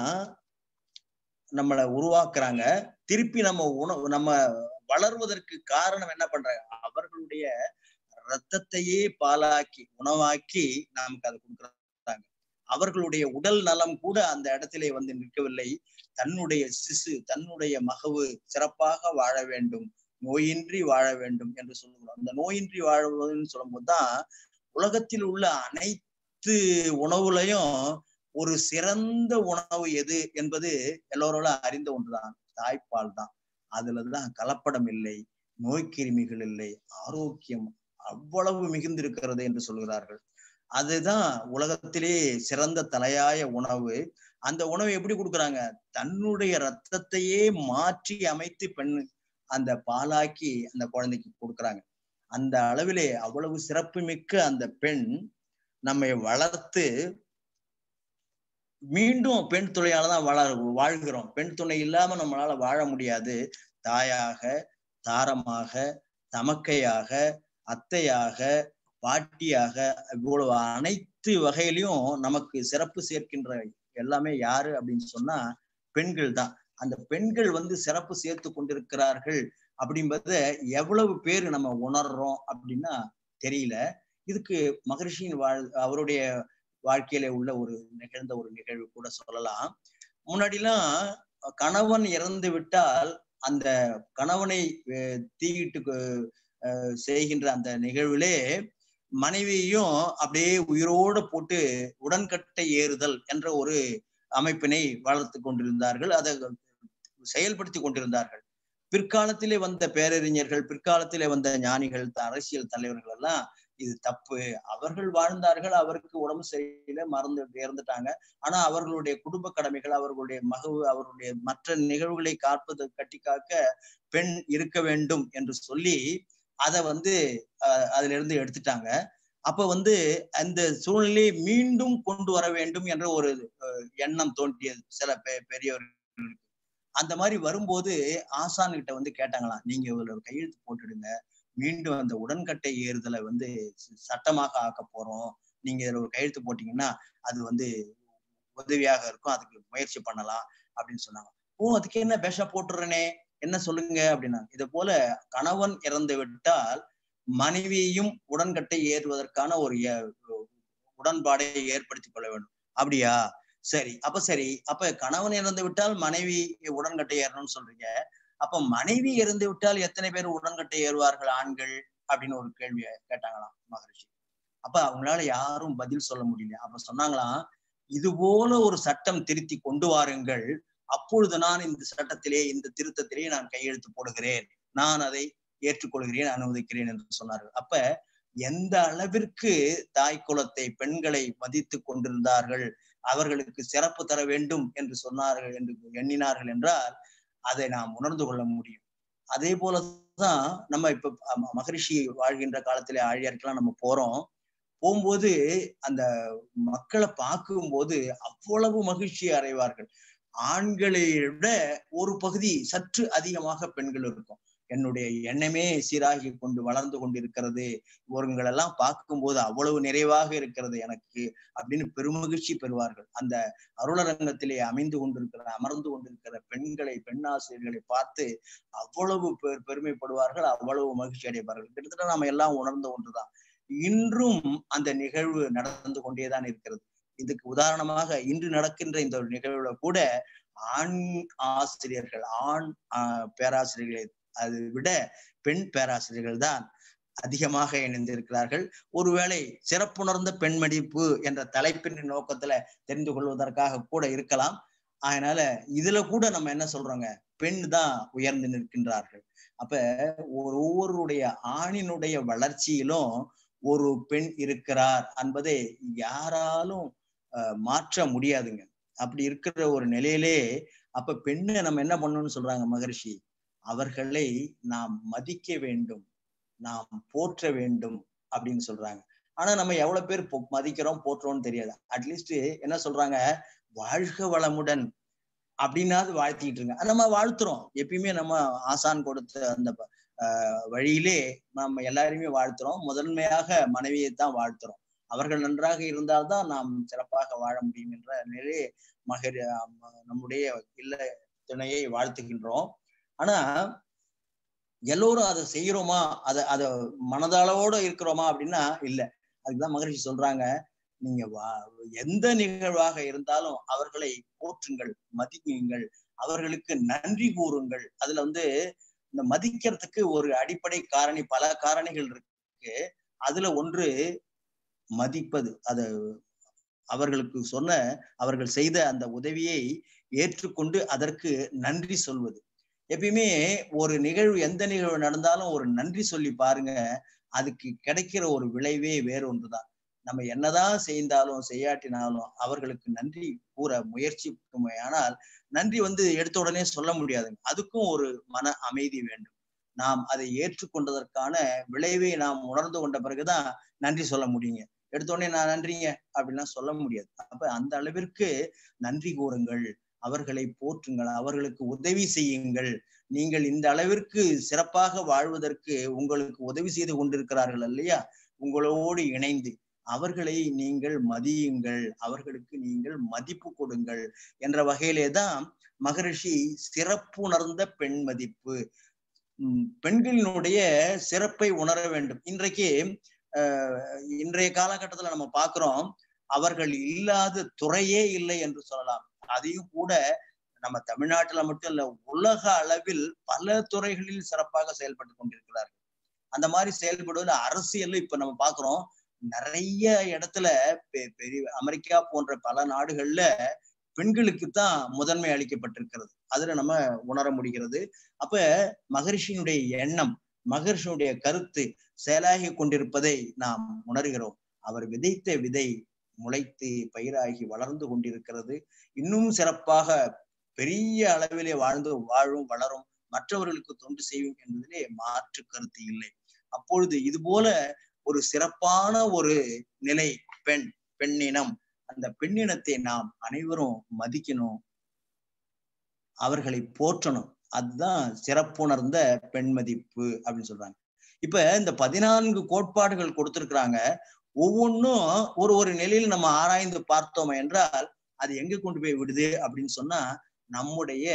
[SPEAKER 2] நம்மளை உருவாக்குறாங்க திருப்பி நம்ம உணவு நம்ம வளர்வதற்கு காரணம் என்ன பண்றாங்க அவர்களுடைய ரத்தத்தையே பாலாக்கி உணவாக்கி நமக்கு அதை கொடுக்குறாங்க அவர்களுடைய உடல் நலம் கூட அந்த இடத்திலே வந்து நிற்கவில்லை தன்னுடைய சிசு தன்னுடைய மகவு சிறப்பாக வாழ வேண்டும் நோயின்றி வாழ வேண்டும் என்று சொல்லுகிறோம் அந்த நோயின்றி வாழ்வதுன்னு சொல்லும்போது தான் உலகத்தில் உள்ள அனைத்து உணவுலையும் ஒரு சிறந்த உணவு எது என்பது எல்லோரோட அறிந்த ஒன்றுதான் தாய்ப்பால் தான் அதுலதான் கலப்படம் இல்லை நோய்க்கிருமிகள் இல்லை ஆரோக்கியம் அவ்வளவு மிகுந்திருக்கிறது என்று சொல்கிறார்கள் அதுதான் உலகத்திலே சிறந்த தலையாய உணவு அந்த உணவை எப்படி கொடுக்குறாங்க தன்னுடைய ரத்தத்தையே மாற்றி அமைத்து பெண் அந்த பாலாக்கி அந்த குழந்தைக்கு கொடுக்குறாங்க அந்த அளவிலே அவ்வளவு சிறப்பு மிக்க அந்த பெண் நம்மை வளர்த்து மீண்டும் பெண் துணையால தான் வாழ வாழ்கிறோம் பெண் துணை இல்லாம நம்மளால வாழ முடியாது தாயாக தாரமாக தமக்கையாக அத்தையாக பாட்டியாக இவ்வளவு அனைத்து வகையிலையும் நமக்கு சிறப்பு சேர்க்கின்ற எல்லாமே யாரு அப்படின்னு சொன்னா பெண்கள் தான் அந்த பெண்கள் வந்து சிறப்பு சேர்த்து கொண்டிருக்கிறார்கள் அப்படின்றத எவ்வளவு பேர் நம்ம உணர்றோம் அப்படின்னா தெரியல இதுக்கு மகரிஷியின் வாழ் அவருடைய வாழ்க்கையில உள்ள ஒரு நிகழ்ந்த ஒரு நிகழ்வு கூட சொல்லலாம் முன்னாடிலாம் கணவன் இறந்து விட்டால் அந்த கணவனை தீயிட்டு செய்கின்ற அந்த நிகழ்விலே மனைவியையும் அப்படியே உயிரோடு போட்டு உடன்கட்டை ஏறுதல் என்ற ஒரு அமைப்பினை வளர்த்து கொண்டிருந்தார்கள் அதை செயல்படுத்தி கொண்டிருந்தார்கள் பிற்காலத்திலே வந்த பேரறிஞர்கள் பிற்காலத்திலே வந்த ஞானிகள் அரசியல் தலைவர்கள் எல்லாம் இது தப்பு அவர்கள் வாழ்ந்தார்கள் அவருக்கு உடம்பு சரியில்லை மறந்து இறந்துட்டாங்க ஆனா அவர்களுடைய குடும்ப கடமைகள் அவர்களுடைய மகவு அவர்களுடைய மற்ற நிகழ்வுகளை காப்பது கட்டி காக்க பெண் இருக்க வேண்டும் என்று சொல்லி அதை வந்து அதுல இருந்து எடுத்துட்டாங்க அப்ப வந்து அந்த சூழ்நிலையை மீண்டும் கொண்டு வர வேண்டும் என்ற ஒரு எண்ணம் தோன்றியது சில பெரியவர்களுக்கு அந்த மாதிரி வரும்போது ஆசான் கிட்ட வந்து கேட்டாங்களாம் நீங்க ஒரு கையெழுத்து போட்டுடுங்க மீண்டும் அந்த உடன்கட்டை ஏறுதலை வந்து சட்டமாக ஆக்க போறோம் நீங்க இதுல ஒரு கையெழுத்து போட்டீங்கன்னா அது வந்து உதவியாக இருக்கும் அதுக்கு முயற்சி பண்ணலாம் அப்படின்னு சொன்னாங்க ஓ அதுக்கு என்ன பேஷா போட்டுறனே என்ன சொல்லுங்க அப்படின்னா இது போல கணவன் இறந்து விட்டால் மனைவியையும் உடன்கட்டை ஏறுவதற்கான ஒரு உடன்பாடை ஏற்படுத்திக் கொள்ள வேண்டும் அப்படியா சரி அப்ப சரி அப்ப கணவன் இறந்து விட்டால் மனைவி உடன்கட்டை ஏறணும்னு சொல்றீங்க அப்ப மனைவி இறந்து விட்டால் எத்தனை பேர் உடன்கட்டை ஏறுவார்கள் ஆண்கள் அப்படின்னு ஒரு கேள்வியை கேட்டாங்களாம் மகரிஷி அப்ப அவங்களால யாரும் பதில் சொல்ல முடியல அப்ப சொன்னாங்களாம் இது போல ஒரு சட்டம் திருத்தி கொண்டு வாருங்கள் அப்பொழுது நான் இந்த சட்டத்திலே இந்த திருத்தத்திலே நான் கையெழுத்து போடுகிறேன் நான் அதை ஏற்றுக்கொள்கிறேன் அனுமதிக்கிறேன் என்று சொன்னார்கள் அப்ப எந்த அளவிற்கு தாய் குலத்தை பெண்களை மதித்து கொண்டிருந்தார்கள் அவர்களுக்கு சிறப்பு தர வேண்டும் என்று சொன்னார்கள் என்று எண்ணினார்கள் என்றால் அதை நாம் உணர்ந்து கொள்ள முடியும் அதே போலதான் நம்ம இப்ப மகரிஷி வாழ்கின்ற காலத்திலே ஆழியாருக்கெல்லாம் நம்ம போறோம் போகும்போது அந்த மக்களை பார்க்கும்போது அவ்வளவு மகிழ்ச்சி அடைவார்கள் ஆண்களை விட ஒரு பகுதி சற்று அதிகமாக பெண்கள் இருக்கும் என்னுடைய எண்ணமே சீராகி கொண்டு வளர்ந்து கொண்டிருக்கிறது இவங்களெல்லாம் பார்க்கும்போது அவ்வளவு நிறைவாக இருக்கிறது எனக்கு அப்படின்னு பெருமகிழ்ச்சி பெறுவார்கள் அந்த அருளரங்கத்திலே அமைந்து கொண்டிருக்கிற அமர்ந்து கொண்டிருக்கிற பெண்களை பெண்ணாசிரியர்களை பார்த்து அவ்வளவு பெருமைப்படுவார்கள் அவ்வளவு மகிழ்ச்சி அடைவார்கள் கிட்டத்தட்ட நாம எல்லாம் உணர்ந்த ஒன்றுதான் இன்றும் அந்த நிகழ்வு நடந்து கொண்டேதான் இருக்கிறது இதுக்கு உதாரணமாக இன்று நடக்கின்ற இந்த ஒரு நிகழ்வுல கூட ஆண் ஆசிரியர்கள் ஆண் பேராசிரியர்களை அதை விட பெண் பேராசிரியர்கள் தான் அதிகமாக இணைந்திருக்கிறார்கள் ஒருவேளை சிறப்புணர்ந்த பெண் மடிப்பு என்ற தலைப்பின் நோக்கத்துல தெரிந்து கொள்வதற்காக கூட இருக்கலாம் அதனால இதுல கூட நம்ம என்ன சொல்றோங்க பெண் தான் உயர்ந்து நிற்கின்றார்கள் அப்ப ஒவ்வொருடைய ஆணினுடைய வளர்ச்சியிலும் ஒரு பெண் இருக்கிறார் என்பதை யாராலும் மாற்ற முடியாதுங்க அப்படி இருக்கிற ஒரு நிலையிலே அப்ப பெண்ணை நம்ம என்ன பண்ணணும்னு சொல்றாங்க மகரிஷி அவர்களை நாம் மதிக்க வேண்டும் நாம் போற்ற வேண்டும் அப்படின்னு சொல்றாங்க ஆனா நம்ம எவ்வளவு பேர் மதிக்கிறோம் போற்றுறோம்னு தெரியாது அட்லீஸ்ட் என்ன சொல்றாங்க வாழ்க வளமுடன் அப்படின்னாவது வாழ்த்திட்டு இருங்க நம்ம வாழ்த்துறோம் எப்பயுமே நம்ம ஆசான் கொடுத்த அந்த வழியிலே நம்ம எல்லாருமே வாழ்த்துறோம் முதன்மையாக மனைவியை தான் வாழ்த்துறோம் அவர்கள் நன்றாக இருந்தால்தான் நாம் சிறப்பாக வாழ முடியும் என்ற நிலையே மகர் நம்முடைய இல்ல துணையை வாழ்த்துகின்றோம் ஆனா எல்லோரும் அதை செய்யறோமா அதை அதை மனதளவோட இருக்கிறோமா அப்படின்னா இல்ல அதுக்குதான் மகரிஷி சொல்றாங்க நீங்க வா எந்த நிகழ்வாக இருந்தாலும் அவர்களை போற்றுங்கள் மதிக்குங்கள் அவர்களுக்கு நன்றி கூறுங்கள் அதுல வந்து இந்த மதிக்கிறதுக்கு ஒரு அடிப்படை காரணி பல காரணிகள் இருக்கு அதுல ஒன்று மதிப்பது அத அவர்களுக்கு சொன்ன அவர்கள் செய்த அந்த உதவியை ஏற்றுக்கொண்டு அதற்கு நன்றி சொல்வது எப்பயுமே ஒரு நிகழ்வு எந்த நிகழ்வு நடந்தாலும் ஒரு நன்றி சொல்லி பாருங்க அதுக்கு கிடைக்கிற ஒரு விளைவே வேற ஒன்றுதான் நம்ம என்னதான் செய்தாலும் செய்யாட்டினாலும் அவர்களுக்கு நன்றி கூற முயற்சிக்குமையானால் நன்றி வந்து எடுத்த உடனே சொல்ல முடியாது அதுக்கும் ஒரு மன அமைதி வேண்டும் நாம் அதை ஏற்றுக்கொண்டதற்கான விளைவை நாம் உணர்ந்து கொண்ட பிறகுதான் நன்றி சொல்ல முடியுங்க எடுத்த உடனே நான் நன்றிங்க அப்படின்லாம் சொல்ல முடியாது அப்ப அந்த அளவிற்கு நன்றி கூறுங்கள் அவர்களை போற்றுங்கள் அவர்களுக்கு உதவி செய்யுங்கள் நீங்கள் இந்த அளவிற்கு சிறப்பாக வாழ்வதற்கு உங்களுக்கு உதவி செய்து கொண்டிருக்கிறார்கள் இல்லையா உங்களோடு இணைந்து அவர்களை நீங்கள் மதியுங்கள் அவர்களுக்கு நீங்கள் மதிப்பு கொடுங்கள் என்ற வகையிலே தான் மகரிஷி சிறப்புணர்ந்த பெண் மதிப்பு பெண்களினுடைய சிறப்பை உணர வேண்டும் இன்றைக்கு இன்றைய காலகட்டத்துல நம்ம பார்க்கிறோம் அவர்கள் இல்லாத துறையே இல்லை என்று சொல்லலாம் அதையும் கூட நம்ம தமிழ்நாட்டுல மட்டும் இல்ல உலக அளவில் பல துறைகளில் சிறப்பாக செயல்பட்டு கொண்டிருக்கிறார்கள் அந்த மாதிரி செயல்படுவதில் அரசியல் இப்ப நம்ம பாக்குறோம் நிறைய இடத்துல பெரிய அமெரிக்கா போன்ற பல நாடுகள்ல பெண்களுக்கு தான் முதன்மை அளிக்கப்பட்டிருக்கிறது அதுல நம்ம உணர முடிகிறது அப்ப மகரிஷியினுடைய எண்ணம் மகரிஷியுடைய கருத்து செயலாகி கொண்டிருப்பதை நாம் உணர்கிறோம் அவர் விதைத்த விதை முளைத்து பயிராகி வளர்ந்து கொண்டிருக்கிறது இன்னும் சிறப்பாக பெரிய அளவிலே வாழ்ந்து வாழும் வளரும் மற்றவர்களுக்கு தொண்டு செய்யும் என்பதிலே மாற்று கருத்து இல்லை அப்பொழுது இது போல ஒரு சிறப்பான ஒரு நிலை பெண் பெண்ணினம் அந்த பெண்ணினத்தை நாம் அனைவரும் மதிக்கணும் அவர்களை போற்றணும் அதுதான் சிறப்புணர்ந்த பெண் மதிப்பு அப்படின்னு சொல்றாங்க இப்ப இந்த பதினான்கு கோட்பாடுகள் கொடுத்திருக்கிறாங்க ஒவ்வொன்றும் ஒரு ஒரு நிலையில் நம்ம ஆராய்ந்து பார்த்தோம் என்றால் அது எங்க கொண்டு போய் விடுது அப்படின்னு சொன்னா நம்முடைய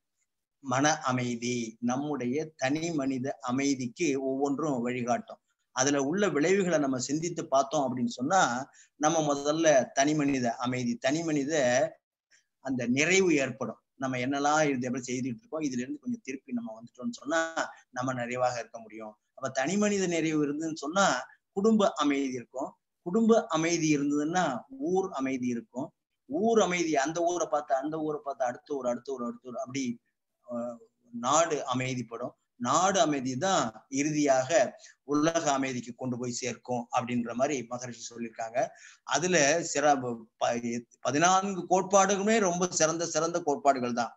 [SPEAKER 2] மன அமைதி நம்முடைய தனி மனித அமைதிக்கு ஒவ்வொன்றும் வழிகாட்டும் அதுல உள்ள விளைவுகளை நம்ம சிந்தித்து பார்த்தோம் அப்படின்னு சொன்னா நம்ம முதல்ல தனி மனித அமைதி தனி மனித அந்த நிறைவு ஏற்படும் நம்ம என்னெல்லாம் இது எப்படி செய்துட்டு இருக்கோம் இதுல இருந்து கொஞ்சம் திருப்பி நம்ம வந்துட்டோம்னு சொன்னா நம்ம நிறைவாக இருக்க முடியும் அப்ப தனி மனித நிறைவு இருந்துன்னு சொன்னா குடும்ப அமைதி இருக்கும் குடும்ப அமைதி இருந்ததுன்னா ஊர் அமைதி இருக்கும் ஊர் அமைதி அந்த ஊரை பார்த்து அந்த ஊரை பார்த்து அடுத்த ஊர் அடுத்த ஊர் அடுத்த ஊர் அப்படி நாடு அமைதிப்படும் நாடு அமைதி தான் இறுதியாக உலக அமைதிக்கு கொண்டு போய் சேர்க்கும் அப்படின்ற மாதிரி மகரிஷி சொல்லியிருக்காங்க அதுல சிற பதினான்கு கோட்பாடுகளுமே ரொம்ப சிறந்த சிறந்த கோட்பாடுகள் தான்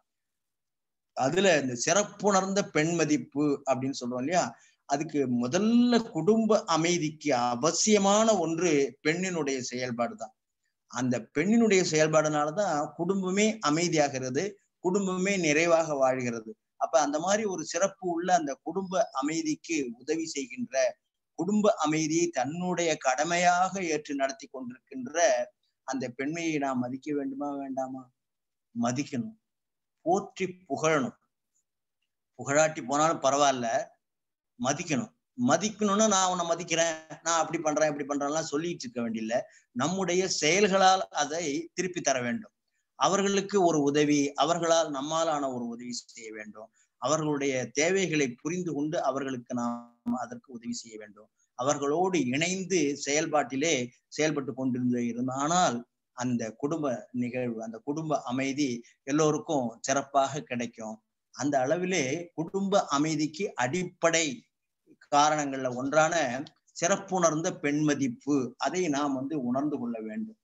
[SPEAKER 2] அதுல இந்த சிறப்புணர்ந்த பெண் மதிப்பு அப்படின்னு சொல்றோம் இல்லையா அதுக்கு முதல்ல குடும்ப அமைதிக்கு அவசியமான ஒன்று பெண்ணினுடைய செயல்பாடு தான் அந்த பெண்ணினுடைய செயல்பாடுனாலதான் குடும்பமே அமைதியாகிறது குடும்பமே நிறைவாக வாழ்கிறது அப்ப அந்த மாதிரி ஒரு சிறப்பு உள்ள அந்த குடும்ப அமைதிக்கு உதவி செய்கின்ற குடும்ப அமைதியை தன்னுடைய கடமையாக ஏற்று நடத்தி கொண்டிருக்கின்ற அந்த பெண்மையை நாம் மதிக்க வேண்டுமா வேண்டாமா மதிக்கணும் போற்றி புகழணும் புகழாட்டி போனாலும் பரவாயில்ல மதிக்கணும் மதிக்கணும்னா நான் உன்னை மதிக்கிறேன் நான் அப்படி பண்றேன் இப்படி பண்றேன்லாம் சொல்லிட்டு இருக்க வேண்டியில்ல நம்முடைய செயல்களால் அதை திருப்பி தர வேண்டும் அவர்களுக்கு ஒரு உதவி அவர்களால் நம்மாலான ஒரு உதவி செய்ய வேண்டும் அவர்களுடைய தேவைகளை புரிந்து கொண்டு அவர்களுக்கு நாம் அதற்கு உதவி செய்ய வேண்டும் அவர்களோடு இணைந்து செயல்பாட்டிலே செயல்பட்டு கொண்டிருந்த இருந்தால் அந்த குடும்ப நிகழ்வு அந்த குடும்ப அமைதி எல்லோருக்கும் சிறப்பாக கிடைக்கும் அந்த அளவிலே குடும்ப அமைதிக்கு அடிப்படை காரணங்கள்ல ஒன்றான சிறப்புணர்ந்த பெண் மதிப்பு அதை நாம் வந்து உணர்ந்து கொள்ள வேண்டும்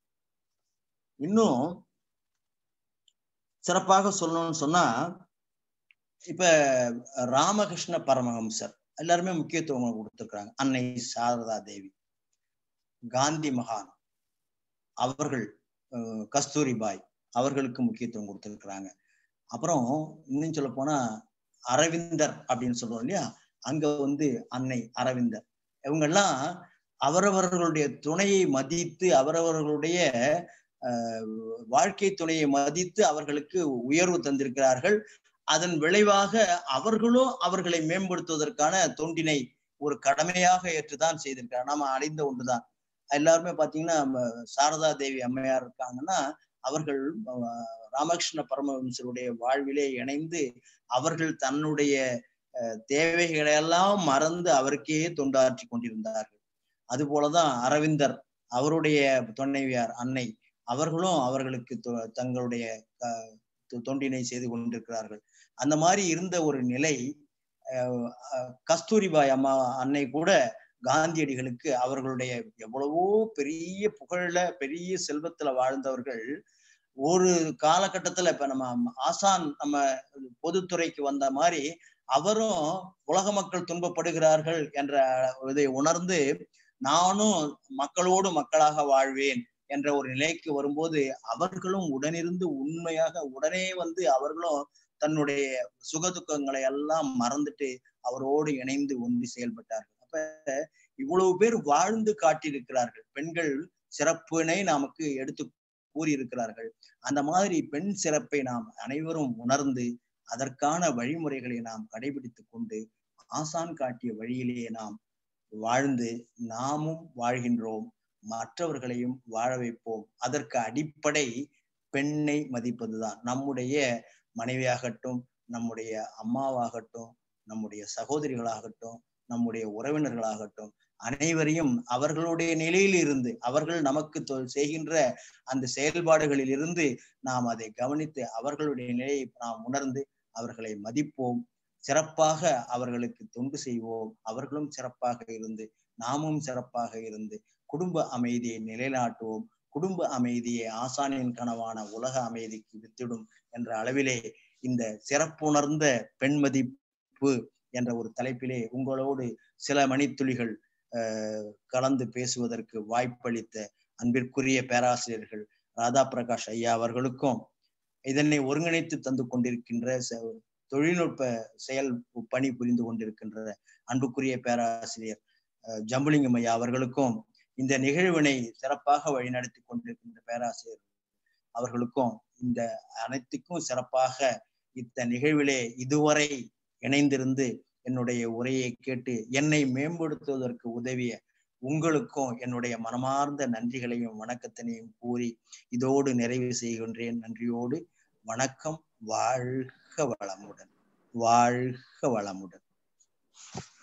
[SPEAKER 2] இன்னும் சிறப்பாக சொல்லணும்னு சொன்னா இப்ப ராமகிருஷ்ண பரமஹம்சர் எல்லாருமே முக்கியத்துவம் கொடுத்திருக்கிறாங்க அன்னை சாரதா தேவி காந்தி மகான் அவர்கள் கஸ்தூரிபாய் அவர்களுக்கு முக்கியத்துவம் கொடுத்திருக்கிறாங்க அப்புறம் இன்னும் சொல்ல போனா அரவிந்தர் அப்படின்னு சொல்றோம் இல்லையா அங்க வந்து அன்னை அரவிந்தர் இவங்கெல்லாம் அவரவர்களுடைய துணையை மதித்து அவரவர்களுடைய வாழ்க்கை துணையை மதித்து அவர்களுக்கு உயர்வு தந்திருக்கிறார்கள் அதன் விளைவாக அவர்களும் அவர்களை மேம்படுத்துவதற்கான தொண்டினை ஒரு கடமையாக ஏற்றுதான் செய்திருக்கிறார் நாம அடைந்த ஒன்றுதான் எல்லாருமே பாத்தீங்கன்னா சாரதா தேவி அம்மையார் இருக்காங்கன்னா அவர்கள் ராமகிருஷ்ண பரமஹம்சருடைய வாழ்விலே இணைந்து அவர்கள் தன்னுடைய தேவைகளை எல்லாம் மறந்து அவருக்கே தொண்டாற்றி கொண்டிருந்தார்கள் அது போலதான் அரவிந்தர் அவருடைய துணைவியார் அன்னை அவர்களும் அவர்களுக்கு தங்களுடைய தொண்டினை செய்து கொண்டிருக்கிறார்கள் அந்த மாதிரி இருந்த ஒரு நிலை கஸ்தூரிபாய் அம்மா அன்னை கூட காந்தியடிகளுக்கு அவர்களுடைய எவ்வளவோ பெரிய புகழ்ல பெரிய செல்வத்துல வாழ்ந்தவர்கள் ஒரு காலகட்டத்துல இப்ப நம்ம ஆசான் நம்ம பொதுத்துறைக்கு வந்த மாதிரி அவரும் உலக மக்கள் துன்பப்படுகிறார்கள் என்ற இதை உணர்ந்து நானும் மக்களோடு மக்களாக வாழ்வேன் என்ற ஒரு நிலைக்கு வரும்போது அவர்களும் உடனிருந்து உண்மையாக உடனே வந்து அவர்களும் தன்னுடைய சுகதுக்கங்களை எல்லாம் மறந்துட்டு அவரோடு இணைந்து ஒன்றி செயல்பட்டார்கள் அப்ப இவ்வளவு பேர் வாழ்ந்து காட்டியிருக்கிறார்கள் பெண்கள் சிறப்பினை நமக்கு எடுத்து கூறியிருக்கிறார்கள் அந்த மாதிரி பெண் சிறப்பை நாம் அனைவரும் உணர்ந்து அதற்கான வழிமுறைகளை நாம் கடைபிடித்துக் கொண்டு ஆசான் காட்டிய வழியிலேயே நாம் வாழ்ந்து நாமும் வாழ்கின்றோம் மற்றவர்களையும் வாழ வைப்போம் அதற்கு அடிப்படை பெண்ணை மதிப்பதுதான் நம்முடைய மனைவியாகட்டும் நம்முடைய அம்மாவாகட்டும் நம்முடைய சகோதரிகளாகட்டும் நம்முடைய உறவினர்களாகட்டும் அனைவரையும் அவர்களுடைய நிலையில் இருந்து அவர்கள் நமக்கு செய்கின்ற அந்த செயல்பாடுகளில் இருந்து நாம் அதை கவனித்து அவர்களுடைய நிலையை நாம் உணர்ந்து அவர்களை மதிப்போம் சிறப்பாக அவர்களுக்கு தொண்டு செய்வோம் அவர்களும் சிறப்பாக இருந்து நாமும் சிறப்பாக இருந்து குடும்ப அமைதியை நிலைநாட்டுவோம் குடும்ப அமைதியை ஆசானின் கனவான உலக அமைதிக்கு வித்திடும் என்ற அளவிலே இந்த சிறப்புணர்ந்த பெண் மதிப்பு என்ற ஒரு தலைப்பிலே உங்களோடு சில மணித்துளிகள் கலந்து பேசுவதற்கு வாய்ப்பளித்த அன்பிற்குரிய பேராசிரியர்கள் ராதா பிரகாஷ் ஐயா அவர்களுக்கும் இதனை ஒருங்கிணைத்து தந்து கொண்டிருக்கின்ற தொழில்நுட்ப செயல் பணி புரிந்து கொண்டிருக்கின்ற அன்புக்குரிய பேராசிரியர் ஜம்புலிங்கம் ஐயா அவர்களுக்கும் இந்த நிகழ்வினை சிறப்பாக வழிநடத்தி கொண்டிருக்கின்ற பேராசிரியர் அவர்களுக்கும் இந்த அனைத்துக்கும் சிறப்பாக இந்த நிகழ்விலே இதுவரை இணைந்திருந்து என்னுடைய உரையை கேட்டு என்னை மேம்படுத்துவதற்கு உதவிய உங்களுக்கும் என்னுடைய மனமார்ந்த நன்றிகளையும் வணக்கத்தினையும் கூறி இதோடு நிறைவு செய்கின்றேன் நன்றியோடு வணக்கம் வாழ்க வளமுடன் வாழ்க வளமுடன்